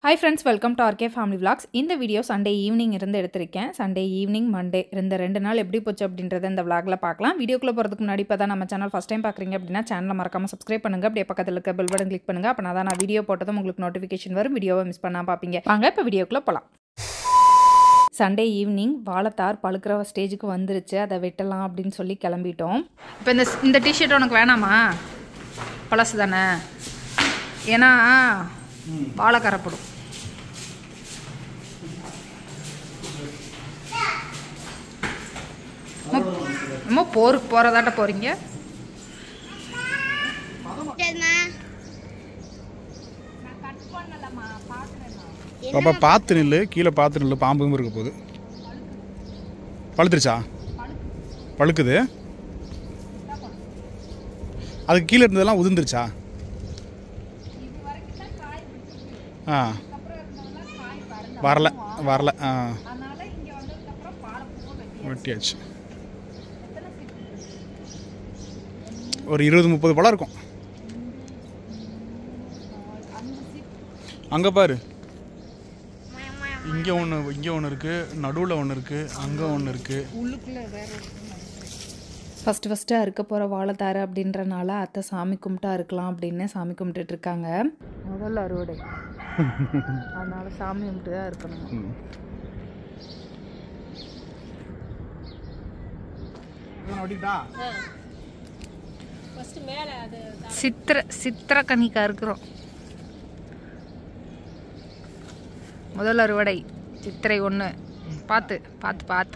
High friends welcome to RK family vlogs இந்த video Sunday evening இருந்து எடுத்திருக்கேன் Sunday evening Monday இந்த ரெண்டு நாள் எப்படி போச்சு அப்படின்றத இந்த vlogல பார்க்கலாம் வீடியோக்குள்ளே போகிறதுக்கு முன்னாடி இப்போ தான் நம்ம சேனல் ஃபஸ்ட் டைம் பார்க்குறீங்க அப்படின்னா சேனலை மறக்காமல் சப்ஸ்கிரைப் பண்ணுங்க அப்படியே பக்கத்தில் இருக்க பெல் பட்டன் கிளிக் பண்ணுங்க அப்போ தான் நான் வீடியோ போட்டதும் உங்களுக்கு நோட்டிஃபிகேஷன் வரும் வீடியோவை மிஸ் பண்ணாம பார்ப்பீங்க வாங்க இப்போ வீடியோக்குள்ளே போகலாம் சண்டே ஈவினிங் வாழைத்தார் பழுக்கிற ஸ்டேஜுக்கு வந்துருச்சு அதை வெட்டலாம் அப்படின்னு சொல்லி கிளம்பிட்டோம் இப்போ இந்த இந்த டிஷர்ட் உனக்கு வேணாமா பழசு தானே ஏன்னா வாழை கரப்படும் ரொம்ப போருக்கு போகிறதாட்ட போகிறீங்க பாப்பா பார்த்து நில்லு கீழே பார்த்து நில்லு பாம்பும் இருக்க போகுது பழுத்துருச்சா பழுக்குது அதுக்கு கீழே இருந்ததெல்லாம் உதிர்ந்துருச்சா ஆ வரல வரல ஆ வெட்டியாச்சு ஒரு இருபது முப்பது பழம் இருக்கும் அங்கே பாரு இங்கே ஒன்று இங்கே ஒன்று இருக்குது நடுவில் ஒன்று இருக்குது அங்கே ஒன்று இருக்குது ஃபஸ்ட்டு ஃபஸ்ட்டு அறுக்க போகிற வாழைத்தாரு அப்படின்றனால அத்தை சாமி கும்பிட்டா இருக்கலாம் அப்படின்னு சாமி கும்பிட்டுட்டு இருக்காங்க முதல்ல அறுவடை அதனால சாமி கும்பிட்டு தான் இருக்கணும் சித்திர சித்திரக்கனிக்கா இருக்கிறோம் முதல் அறுவடை சித்திரை ஒன்று பார்த்து பார்த்து பார்த்து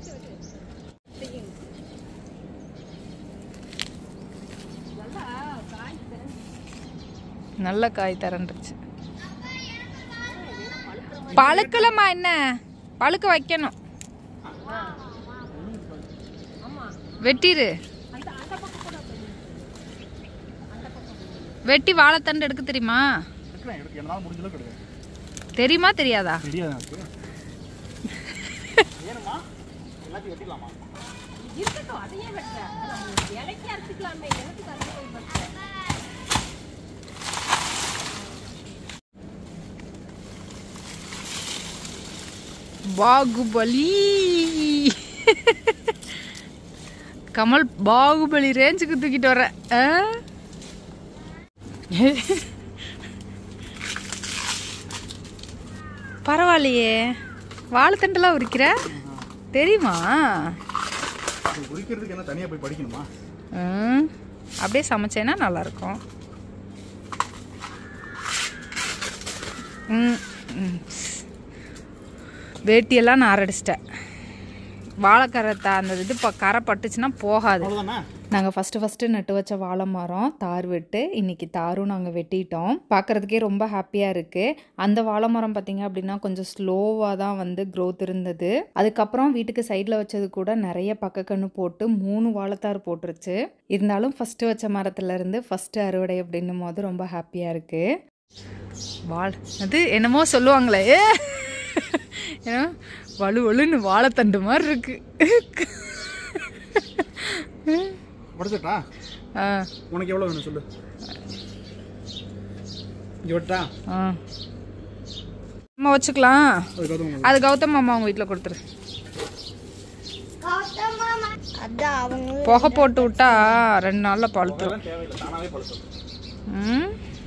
நல்ல காய் தரண்டுச்சு பழுக்கலம்மா என்ன பழுக்க வைக்கணும் வெட்டிரு வெட்டி வாழைத்தண்டு எடுக்க தெரியுமா என்னால் முடிஞ்சளவுக்கு கிடையாது தெரியுமா தெரியாதா தெரியாது எனக்கு வேணுமா எல்லாத்தையும் வெட்டிக்கலாமா பாகுபலி கமல் பாகுபலி ரேஞ்சுக்கு தூக்கிட்டு வர ஆ? பரவாயில்லையே வாழைத்தண்டெல்லாம் உரிக்கிற தெரியுமா அது குறிக்கிறதுக்கு என்ன தனியாக போய் படிக்கணுமா ம், அப்படியே சமைச்சேன்னா நல்லாயிருக்கும் ம் ம். வேட்டியெல்லாம் நான் அரைடிச்சிட்டேன் வாழைக்கரத்தை அந்த இது இப்போ கரை பட்டுச்சுன்னா போகாது அவ்வளோதானே நாங்கள் ஃபஸ்ட்டு ஃபஸ்ட்டு நட்டு வச்ச வாழை மரம் தார் வெட்டு இன்னைக்கு தாரும் நாங்கள் வெட்டிட்டோம் பார்க்குறதுக்கே ரொம்ப ஹாப்பியாக இருக்குது அந்த வாழை மரம் பார்த்திங்க அப்படின்னா கொஞ்சம் ஸ்லோவாக தான் வந்து க்ரோத் இருந்தது அதுக்கப்புறம் வீட்டுக்கு சைடில் வச்சது கூட நிறைய பக்கக்கன்று போட்டு மூணு வாழைத்தார் போட்டுருச்சு இருந்தாலும் ஃபஸ்ட்டு வச்ச மரத்துலேருந்து ஃபஸ்ட்டு அறுவடை அப்படின்னும் போது ரொம்ப ஹாப்பியாக இருக்குது வாழ் அது என்னமோ சொல்லுவாங்களே ஏன்னா வலு வலுன்னு வாழைத்தண்டு மாதிரி இருக்கு உடச்சிட்டா ஆ உனக்கு எவ்வளோ வேணும் சொல்லு இங்கே விட்டா ஆ அம்மா வச்சுக்கலாம் அது கௌதம் அது கௌதம் அம்மா அவங்க வீட்டில் கொடுத்துரு அதான் அவங்க புகை போட்டு விட்டா ரெண்டு நாளில் பழுத்துரும் அதெல்லாம் தேவையில்லை தானாகவே பழுத்தம் ம்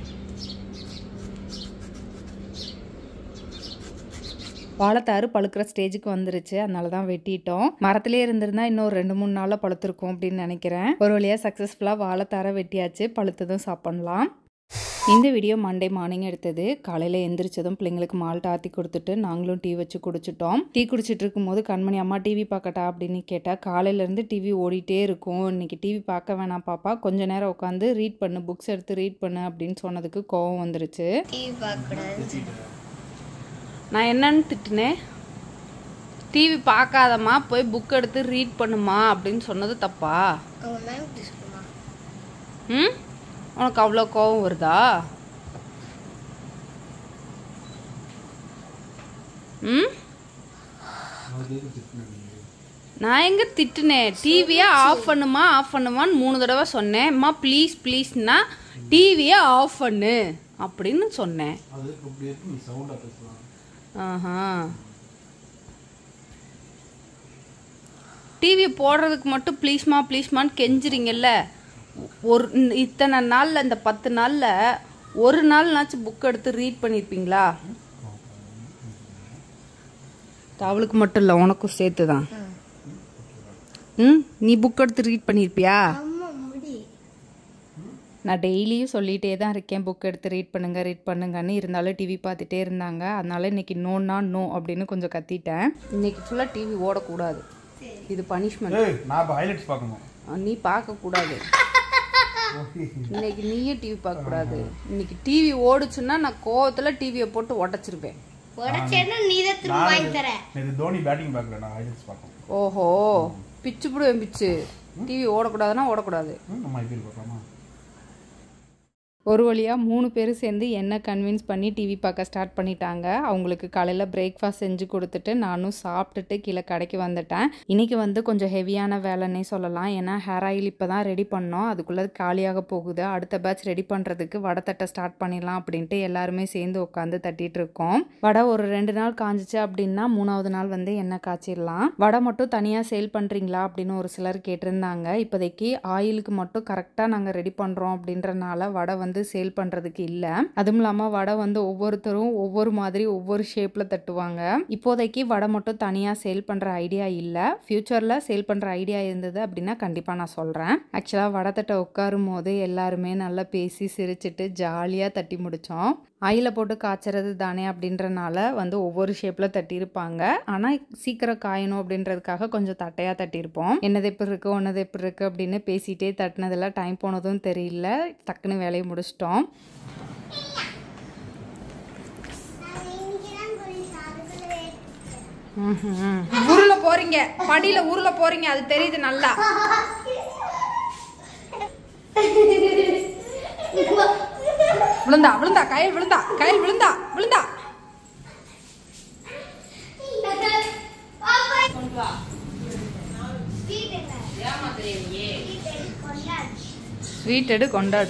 வாழைத்தாறு பழுக்கிற ஸ்டேஜுக்கு வந்துருச்சு அதனால தான் வெட்டிட்டோம் மரத்திலே இருந்திருந்தா இன்னும் ஒரு ரெண்டு மூணு நாளில் பழுத்திருக்கும் அப்படின்னு நினைக்கிறேன் ஒரு வழியாக சக்ஸஸ்ஃபுல்லாக வாழைத்தாரை வெட்டியாச்சு பழுத்ததும் சாப்பிடலாம் இந்த வீடியோ மண்டே மார்னிங் எடுத்தது காலையில் எந்திரிச்சதும் பிள்ளைங்களுக்கு மால்ட் ஆற்றி கொடுத்துட்டு நாங்களும் டீ வச்சு குடிச்சிட்டோம் டீ குடிச்சிட்டு இருக்கும்போது கண்மணி அம்மா டிவி பார்க்கட்டா அப்படின்னு கேட்டால் காலையிலேருந்து டிவி ஓடிட்டே இருக்கும் இன்னைக்கு டிவி பார்க்க வேணாம் பாப்பா கொஞ்ச நேரம் உட்காந்து ரீட் பண்ணு புக்ஸ் எடுத்து ரீட் பண்ணு அப்படின்னு சொன்னதுக்கு கோவம் வந்துருச்சு டிவி பார்க்கக்கூடாது நான் என்னன்னு திட்டினேன் டிவி பார்க்காதம்மா போய் புக் எடுத்து ரீட் பண்ணுமா அப்படின்னு சொன்னது தப்பா அவங்க மேம் இப்படி சொல்லுமா ம் உனக்கு அவ்வளோ கோவம் வருதா ம் நான் எங்க திட்டுனேன் டிவியை ஆஃப் பண்ணுமா ஆஃப் பண்ணுமான்னு மூணு தடவை சொன்னேன் அம்மா ப்ளீஸ் ப்ளீஸ்னா டிவியை ஆஃப் பண்ணு அப்படின்னு சொன்னேன் அது இப்படி இருக்கு நீ சவுண்டாக பேசலாம் ஆஹா டிவி போடுறதுக்கு மட்டும் ப்ளீஸ்மா ப்ளீஸ்மான்னு கெஞ்சுறீங்கல்ல ஒரு இந்த- இத்தனை நாளில் இந்த பத்து நாளில் ஒரு நாள்னாச்சும் புக் எடுத்து ரீட் பண்ணியிருப்பீங்களா அவளுக்கு மட்டும் இல்லை உனக்கும் சேர்த்து தான் ம் நீ புக் எடுத்து ரீட் பண்ணியிருப்பியா அம்மா முடி நான் டெய்லியும் சொல்லிகிட்டே தான் இருக்கேன் புக் எடுத்து ரீட் பண்ணுங்க ரீட் பண்ணுங்கன்னு இருந்தாலும் டிவி பார்த்துட்டே இருந்தாங்க அதனால இன்னைக்கு நோன்னா நோ அப்படின்னு கொஞ்சம் கத்திட்டேன் இன்னைக்கு ஃபுல்லாக டிவி ஓடக்கூடாது இது பனிஷ்மெண்ட் ஏய் நான் இப்போ ஹைலைட்ஸ் பார்க்கணும் நீ பார்க்கக்கூடாது இன்னைக்கு நீயும் டிவி பார்க்கக்கூடாது இன்னைக்கு டிவி ஓடுச்சுன்னா நான் கோவத்தில் டிவியை போட்டு உடச்சிருப்பேன் உடச்சேன்னா நீ தான் திரும்ப வாங்கி தர இது தோனி பேட்டிங் பார்க்கல நான் ஹைலைட்ஸ் பார்க்கணும் ஓஹோ பிச்சு போடுவேன் பிச்சு டிவி ஓடக்கூடாதுன்னா ஓடக்கூடாது ம், நம்ம ஐபிஎல் பார்க்கலாமா ஒரு வழியாக மூணு பேரும் சேர்ந்து என்ன கன்வின்ஸ் பண்ணி டிவி பார்க்க ஸ்டார்ட் பண்ணிட்டாங்க அவங்களுக்கு காலையில் பிரேக்ஃபாஸ்ட் செஞ்சு கொடுத்துட்டு நானும் சாப்பிட்டுட்டு கீழே கடைக்கு வந்துட்டேன் இன்னைக்கு வந்து கொஞ்சம் ஹெவியான வேலைன்னே சொல்லலாம் ஏன்னா ஹேர் ஆயில் இப்போ தான் ரெடி பண்ணோம் அதுக்குள்ளே காலியாக போகுது அடுத்த பேட்ச் ரெடி பண்ணுறதுக்கு வடை தட்ட ஸ்டார்ட் பண்ணிடலாம் அப்படின்ட்டு எல்லாருமே சேர்ந்து உட்காந்து தட்டிட்டு இருக்கோம் வடை ஒரு ரெண்டு நாள் காஞ்சிச்சு அப்படின்னா மூணாவது நாள் வந்து எண்ணெய் காய்ச்சிடலாம் வடை மட்டும் தனியாக சேல் பண்ணுறீங்களா அப்படின்னு ஒரு சிலர் கேட்டிருந்தாங்க இப்போதைக்கு ஆயிலுக்கு மட்டும் கரெக்டாக நாங்கள் ரெடி பண்ணுறோம் அப்படின்றனால வடை வந்து சேல் பண்ணுறதுக்கு இல்லை அதுவும் இல்லாமல் வடை வந்து ஒவ்வொருத்தரும் ஒவ்வொரு மாதிரி ஒவ்வொரு ஷேப்பில் தட்டுவாங்க இப்போதைக்கு வடை மட்டும் தனியாக சேல் பண்ணுற ஐடியா இல்லை ஃப்யூச்சரில் சேல் பண்ணுற ஐடியா இருந்தது அப்படின்னா கண்டிப்பாக நான் சொல்கிறேன் ஆக்சுவலாக வடை தட்டை உட்காரும் போது எல்லாருமே நல்லா பேசி சிரிச்சிட்டு ஜாலியாக தட்டி முடித்தோம் ஆயில போட்டு காய்ச்சறது தானே அப்படின்றனால வந்து ஒவ்வொரு ஷேப்பில் தட்டியிருப்பாங்க ஆனால் சீக்கிரம் காயணும் அப்படின்றதுக்காக கொஞ்சம் தட்டையாக தட்டியிருப்போம் என்னது எப்படி இருக்கு ஒன்னது எப்படி இருக்கு அப்படின்னு பேசிட்டே தட்டினதில் டைம் போனதும் தெரியல டக்குன்னு வேலையை முடிச்சிட்டோம் ஊர்ல போறீங்க படியில ஊர்ல போறீங்க அது தெரியுது நல்லா விழுந்தா விழுந்தா கயல் விழுந்தா கயல் விழுந்தா விழுந்தா ஸ்வீட் எடு கொண்டாடு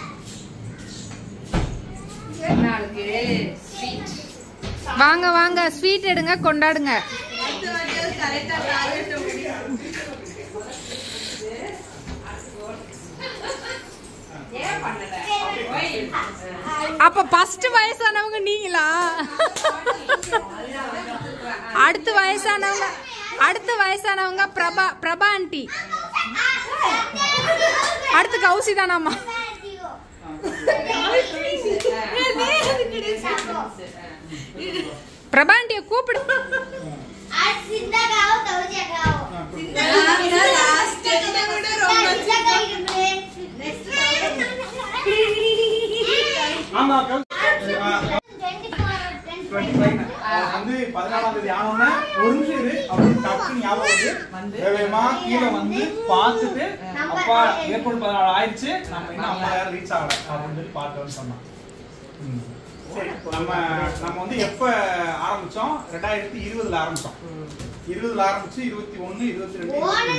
வாங்க வாங்க ஸ்வீட் எடுங்க கொண்டாடுங்க அப்ப ஃபர்ஸ்ட் வயசானவங்க நீங்களா அடுத்த வயசானவங்க அடுத்த வயசானவங்க பிரபா பிரபா ஆண்டி அடுத்து கௌசி தானாமா பிரபா ஆண்டிய கூப்பிடு ஆமா வந்து பதினாலாம் தேதி ஆனோடனே ஒரு நிமிஷம் இரு அப்படின்னு டக்குன்னு ஞாபகம் வந்து வேகமா கீழே வந்து பார்த்துட்டு அப்பா ஏப்ரல் பதினாலு ஆயிடுச்சு நம்ம இன்னும் ஐம்பதாயிரம் ரீச் ஆகல அப்படின்னு சொல்லி பார்த்து வந்து சொன்னான் ம். சரி நம்ம நம்ம வந்து எப்ப ஆரம்பிச்சோம் ரெண்டாயிரத்தி இருபதுல ஆரம்பிச்சோம் இருபதுல ஆரம்பிச்சு இருபத்தி ஒண்ணு இருபத்தி ரெண்டு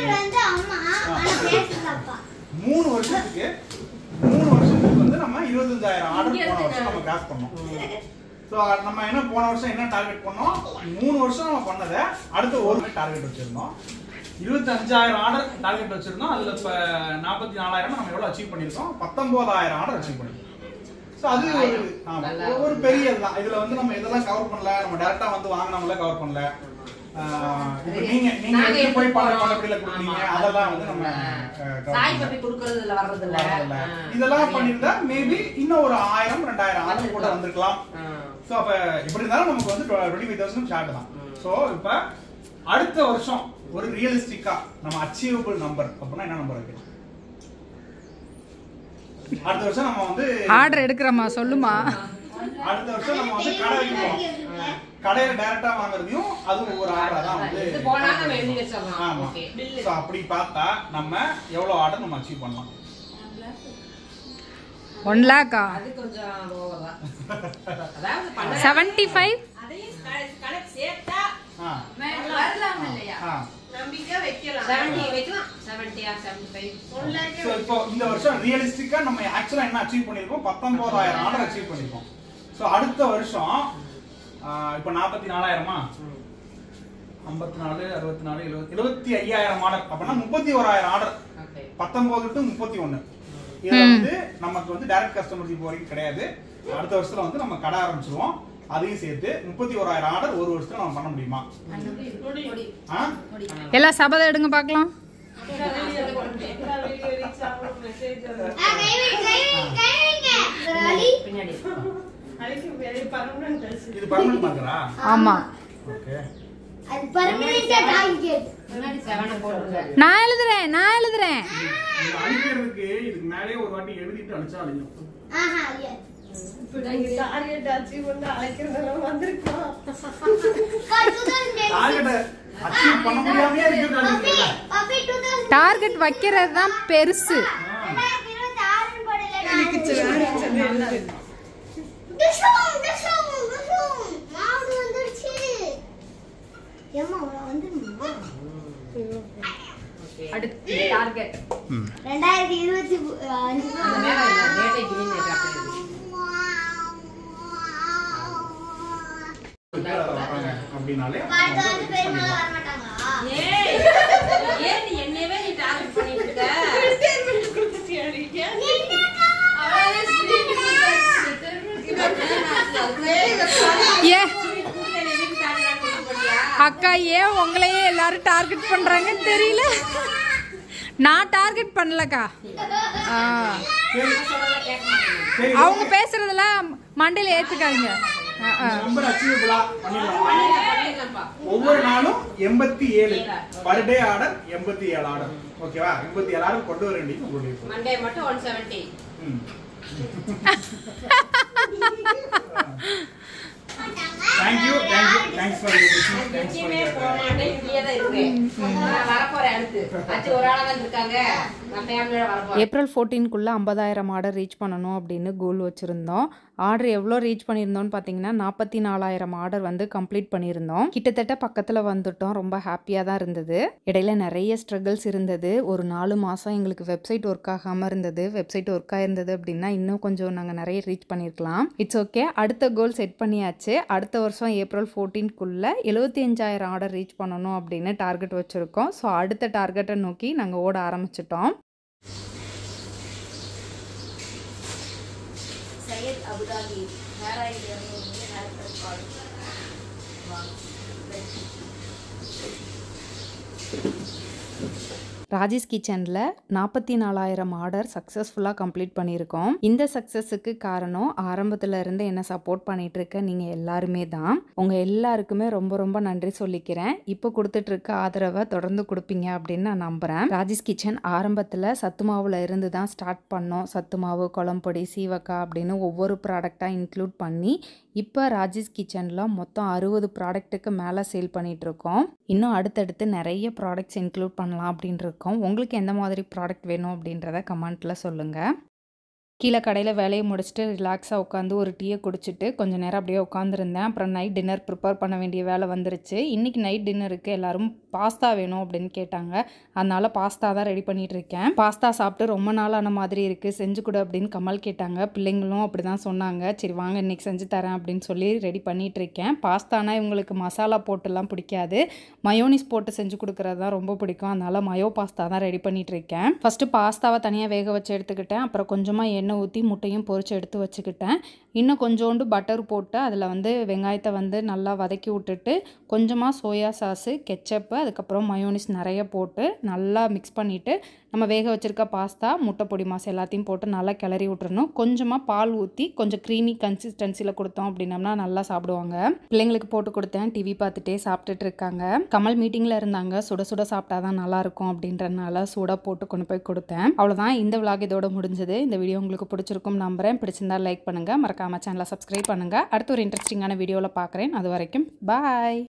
மூணு வருஷத்துக்கு மூணு வருஷத்துக்கு வந்து நம்ம இருபத்தஞ்சாயிரம் ஆர்டர் போன வருஷம் நம்ம கிராஸ் பண்ணோம் ஸோ நம்ம என்ன போன வருஷம் என்ன டார்கெட் பண்ணோம் மூணு வருஷம் நம்ம பண்ணதை அடுத்த ஒரு டார்கெட் வச்சிருந்தோம் இருபத்தஞ்சாயிரம் ஆர்டர் டார்கெட் வச்சிருந்தோம் அதுல இப்ப நாற்பத்தி நாலாயிரம் நம்ம எவ்வளவு அச்சீவ் பண்ணிருக்கோம் பத்தொன்பதாயிரம் ஆர்டர் அச்சீவ் பண்ணிருக்கோம் ஸோ அது ஒரு ஆமா, ஒரு பெரிய இதுதான் இதுல வந்து நம்ம இதெல்லாம் கவர் பண்ணல நம்ம டேரக்டா வந்து வாங்கினவங்கள கவர் பண்ணல ஆஹ் இப்ப நீங்க நீங்க எடுத்து போய் பல பலப்படியில கொடுக்குறீங்க அதெல்லாம் வந்து நம்ம அஹ், cover சாய் பண்ணல. பப்பி குடுக்கறதுல வர்றதில்ல வரதில்ல. இதெல்லாம் பண்ணிருந்தா மேபி இன்னும் ஒரு ஆயிரம் ரெண்டாயிரம் ஆர்டர் கூட வந்திருக்கலாம் சோ அப்ப இப்படி இருந்தாலும் நமக்கு வந்து டுவெண்ட்டி ஃபைவ் தௌசண்ட் ஷார்ட் தான் சோ இப்ப அடுத்த வருஷம் ஒரு ரியலிஸ்டிக்கா நம்ம அச்சீவபிள் நம்பர் அப்படின்னா என்ன நம்பர் இருக்கு அடுத்த வருஷம் நம்ம வந்து ஆர்டர் எடுக்கிறோமா சொல்லுமா அடுத்த வருஷம் நம்ம வந்து கடை வைக்கணும் கடையில டைரக்டா வாங்குறதையும் அதுவும் ஒரு ஆர்டரா தான் வந்து இது போனா நம்ம எழுதி வச்சிடலாம். ஆமா Okay. சோ அப்படி பார்த்தா நம்ம எவ்வளவு ஆர்டர் நம்ம அச்சீவ் பண்ணலாம் ஒன் லேக்கா அது கொஞ்சம் over தான். அதாவது பண்ண- செவன்டி ஃபைவ் அதையும் கணக்கு- கணக்கு சேர்த்தா ஆ வரலாம் இல்லையா ஆ நம்பிக்கை வைக்கலாம் 70 வைக்கலாம் 70 ஆ 75 ஸோ இப்போ இந்த வருஷம் ரியலிஸ்டிக்கா நம்ம ஆக்சுவலா என்ன அச்சீவ் பண்ணிருக்கோம் பத்தொன்பதாயிரம் ஆர்டர் அச்சீவ் பண்ணிருக்கோம் ஸோ அடுத்த வருஷம் ஆஹ், இப்போ நாற்பத்தி நாலாயிரமா ஐம்பத்தி நாலு அறுபத்தி நாலு எழுபத்தி எழுபத்தி ஐயாயிரம் ஆர்டர் அப்படின்னா முப்பத்தி ஓராயிரம் ஆர்டர் ஓகே பத்தொன்பது டு முப்பத்தி ஒண்ணு இதுல வந்து நமக்கு வந்து டைரக்ட் கஸ்டமர்ஸ் இப்போ வரைக்கும் கிடையாது அடுத்த வருஷத்துல வந்து நம்ம கடை ஆரம்பிச்சிருவோம் அதையும் சேர்த்து முப்பத்தி ஓராயிரம் ஆர்டர் ஒரு வருஷத்துல நம்ம பண்ண முடியுமா ஆ? எல்லாம் சபதம் எடுங்க பார்க்கலாம் ஆ, கை வைங்க, கை வைங்க, கை வைங்க. ரெடி? பின்னாடி இது பர்மனன்ட் மார்க்கரா ஆமா ஓகே அது permanent target. முன்னாடி 7 போடுங்க நான் எழுதுறேன் நான் எழுதுறேன் இது அழிக்கிறதுக்கு இதுக்கு மேலேயே ஒரு வாட்டி எழுதிட்டு அழிச்சா அழியும் ஆஹா, yes. அக்கா, 2010. டார்கெட்டை அச்சீவ் பண்ண முடியாமயே இருக்கிறது பப்பி, அழிக்கிறதுல. பப்பி, 2010. டார்கெட் வைக்கிறது தான் பெருசு ரெண்டாயிரத்தி இருபத்தி ஆறுன்னு போடல, நான். டிஷும், டிஷும், டிஷும். மாவு வந்துருச்சு. ஏம்மா, வந்துருமா? அடுத்து டார்கெட் ரெண்டாயிரத்தி இருபத்தி அஞ்சு அந்த மேல இல்ல டேட்டை கிரீன் காட்டுறது கீழே வராங்க அப்படின்னாலே அடுத்த வந்து பெருமாள் வர மாட்டாங்களா ஏய் ஏன் நீ என்னையவே நீ டார்கெட் பண்ணிட்டு இருக்க அவளே ஸ்வீட் ஏ டார்கெட் பண்ணியா அக்கா ஏன் உங்களையே எல்லாரும் டார்கெட் பண்றாங்கன்னு தெரியல நான் டார்கெட் பண்ணலக்கா ஆ. சரி கேட்க மாட்டேன் சரி அவங்க பேசுறதெல்லாம் மண்டையில ஏத்துக்காதீங்க ஆ, ஆ. நம்பர் அச்சீவபிளா பண்ணிடலாம் பண்ணிடலாம்ப்பா ஒவ்வொரு நாளும் எண்பத்தி ஏழு பர் டே ஆர்டர் எண்பத்தி ஏழு ஆர்டர் ஓகேவா எண்பத்தி ஏழு ஆர்டர் கொண்டு வர வேண்டியது உங்களுடைய பொறுப்பு. மண்டே மட்டும் ஒன் செவன்டி ம். Thank you, thank you, thanks for your business, thanks for எங்கேயுமே your- போக மாட்டேன் இங்கேயே தான் இருக்கேன் நான் வரப்போறேன் அடுத்து அச்சு ஒரு ஆளா தான் இருக்காங்க நான் ஃபேமிலியோட வரப்போறேன் ஏப்ரல் ஃபோர்டீன்குள்ளே ஐம்பதாயிரம் ஆர்டர் ரீச் பண்ணணும் அப்படின்னு கோல் வச்சுருந்தோம் ஆர்டர் எவ்வளோ ரீச் பண்ணியிருந்தோம்னு பார்த்தீங்கன்னா நாற்பத்தி நாலாயிரம் ஆர்டர் வந்து கம்ப்ளீட் பண்ணியிருந்தோம் கிட்டத்தட்ட பக்கத்தில் வந்துட்டோம் ரொம்ப ஹாப்பியாக தான் இருந்தது இடையில நிறைய ஸ்ட்ரகிள்ஸ் இருந்தது ஒரு நாலு மாதம் எங்களுக்கு வெப்சைட் ஒர்க் ஆகாமல் இருந்தது வெப்சைட் ஒர்க் ஆயிருந்தது அப்படின்னா இன்னும் கொஞ்சம் நாங்கள் நிறைய ரீச் பண்ணியிருக்கலாம் இட்ஸ் ஓகே அடுத்த கோல் செட் பண்ணியாச்சு அடுத்த வருஷம் ஏப்ரல் ஃபோர்டீன்குள்ளே எழுபத்தி அஞ்சாயிரம் ஆர்டர் ரீச் பண்ணணும் அப்படின்னு டார்கெட் வச்சுருக்கோம் ஸோ அடுத்த டார்கெட்டை நோக்கி நாங்கள் ஓட ஆரம்பிச்சிட்டோம் சையத் அபுதாபி நாராயண கால் ராஜேஷ் கிச்சனில் நாற்பத்தி நாலாயிரம் ஆர்டர் சக்ஸஸ்ஃபுல்லாக கம்ப்ளீட் பண்ணியிருக்கோம் இந்த சக்ஸஸுக்கு காரணம் ஆரம்பத்துல இருந்து என்ன சப்போர்ட் பண்ணிட்டு இருக்க நீங்கள் எல்லாருமே தான் உங்கள் எல்லாருக்குமே ரொம்ப ரொம்ப நன்றி சொல்லிக்கிறேன் இப்போ கொடுத்துட்டு இருக்க ஆதரவை தொடர்ந்து கொடுப்பீங்க அப்படின்னு நான் நம்புகிறேன் ராஜேஷ் கிச்சன் ஆரம்பத்தில் சத்து மாவுல இருந்து தான் ஸ்டார்ட் பண்ணோம் சத்து மாவு குழம்பொடி சீவக்காய் அப்படின்னு ஒவ்வொரு ப்ராடக்டாக இன்க்ளூட் பண்ணி இப்போ ராஜேஷ் கிச்சனில் மொத்தம் அறுபது ப்ராடக்ட்டுக்கு மேலே சேல் பண்ணிட்டு இருக்கோம் இன்னும் அடுத்தடுத்து நிறைய ப்ராடக்ட்ஸ் இன்க்ளூட் பண்ணலாம் அப்படின்னு இருக்கோம் உங்களுக்கு எந்த மாதிரி ப்ராடக்ட் வேணும் அப்படின்றத கமெண்ட்டில் சொல்லுங்கள் கீழே கடையில் வேலையை முடிச்சுட்டு ரிலாக்ஸாக உட்காந்து ஒரு டீயை குடிச்சிட்டு கொஞ்ச நேரம் அப்படியே உட்காந்துருந்தேன் அப்புறம் நைட் டின்னர் ப்ரிப்பேர் பண்ண வேண்டிய வேலை வந்துருச்சு இன்றைக்கி நைட் டின்னருக்கு எல்லாரும் பாஸ்தா வேணும் அப்படின்னு கேட்டாங்க அதனால் பாஸ்தா தான் ரெடி பண்ணிட்டு இருக்கேன் பாஸ்தா சாப்பிட்டு ரொம்ப நாள் ஆன மாதிரி இருக்குது செஞ்சு கொடு அப்படின்னு கமல் கேட்டாங்க பிள்ளைங்களும் அப்படி தான் சொன்னாங்க சரி வாங்க இன்னைக்கு செஞ்சு தரேன் அப்படின்னு சொல்லி ரெடி பண்ணிட்டு இருக்கேன் பாஸ்தானா இவங்களுக்கு மசாலா போட்டுலாம் பிடிக்காது மயோனிஸ் போட்டு செஞ்சு கொடுக்குறது தான் ரொம்ப பிடிக்கும் அதனால் மயோ பாஸ்தா தான் ரெடி பண்ணிட்டு இருக்கேன் ஃபஸ்ட்டு பாஸ்தாவை தனியாக வேக வச்சு எடுத்துக்கிட்டேன் அப்புறம் கொஞ்சமாக எண்ணெய் ஊற்றி முட்டையும் பொரிச்சு எடுத்து வச்சுக்கிட்டேன் இன்னும் கொஞ்சோண்டு பட்டர் போட்டு அதில் வந்து வெங்காயத்தை வந்து நல்லா வதக்கி விட்டுட்டு கொஞ்சமாக சோயா சாஸு கெச்சப்பு அதுக்கப்புறம் மயோனிஸ் நிறைய போட்டு நல்லா மிக்ஸ் பண்ணிவிட்டு நம்ம வேக வச்சுருக்க பாஸ்தா முட்டை பொடி மாசு எல்லாத்தையும் போட்டு நல்லா கிளறி விட்டுறணும் கொஞ்சமாக பால் ஊற்றி கொஞ்சம் க்ரீமி கன்சிஸ்டன்சியில் கொடுத்தோம் அப்படின்னம்னா நல்லா சாப்பிடுவாங்க பிள்ளைங்களுக்கு போட்டு கொடுத்தேன் டிவி பார்த்துட்டே சாப்பிட்டுட்டு இருக்காங்க கமல் மீட்டிங்கில் இருந்தாங்க சுட சுட சாப்பிட்டா தான் நல்லா இருக்கும் அப்படின்றனால சூடாக போட்டு கொண்டு போய் கொடுத்தேன் அவ்வளோதான் இந்த விலாக் இதோட முடிஞ்சது இந்த வீடியோ உங்களுக்கு பிடிச்சிருக்கும் நம்புறேன் பிடிச்சிருந்தா லைக் பண்ணுங்கள் மறக்காம சேனலை சப்ஸ்கிரைப் பண்ணுங்கள் அடுத்த ஒரு இன்ட்ரெஸ்டிங்கான வீடியோவில் பார்க்குறேன் அது வரைக்கும் பாய்